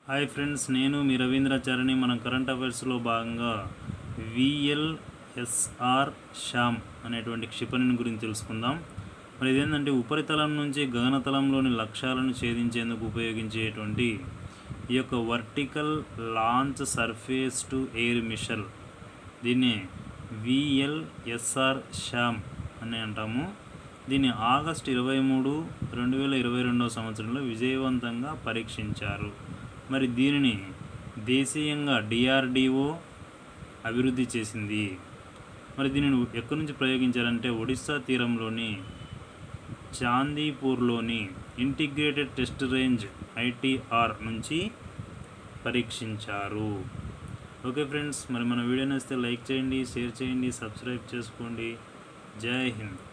hi friends నేను మీ రవీంద్రాచార్యని మన current అఫైర్స్లో భాగంగా విఎల్ఎస్ఆర్ శ్యామ్ అనేటువంటి క్షిపణిని గురించి తెలుసుకుందాం మరి ఇదేంటంటే ఉపరితలం నుంచి గగనతలంలోని లక్ష్యాలను ఛేదించేందుకు ఉపయోగించేటువంటి ఈ యొక్క vertical launch surface to air missile దీన్ని విఎల్ఎస్ఆర్ శ్యామ్ అని అంటాము దీన్ని ఆగస్ట్ ఇరవై మూడు రెండు వేల ఇరవై రెండవ సంవత్సరంలో విజయవంతంగా పరీక్షించారు మరి దీనిని దేశీయంగా డిఆర్డిఓ అభివృద్ధి చేసింది మరి దీనిని ఎక్కడి నుంచి ప్రయోగించారంటే ఒడిశా తీరంలోని చాందీపూర్లోని ఇంటిగ్రేటెడ్ టెస్ట్ రేంజ్ ఐటీఆర్ నుంచి పరీక్షించారు ఓకే ఫ్రెండ్స్ మరి మన వీడియో నచ్చితే లైక్ చేయండి షేర్ చేయండి సబ్స్క్రైబ్ చేసుకోండి జై హింద్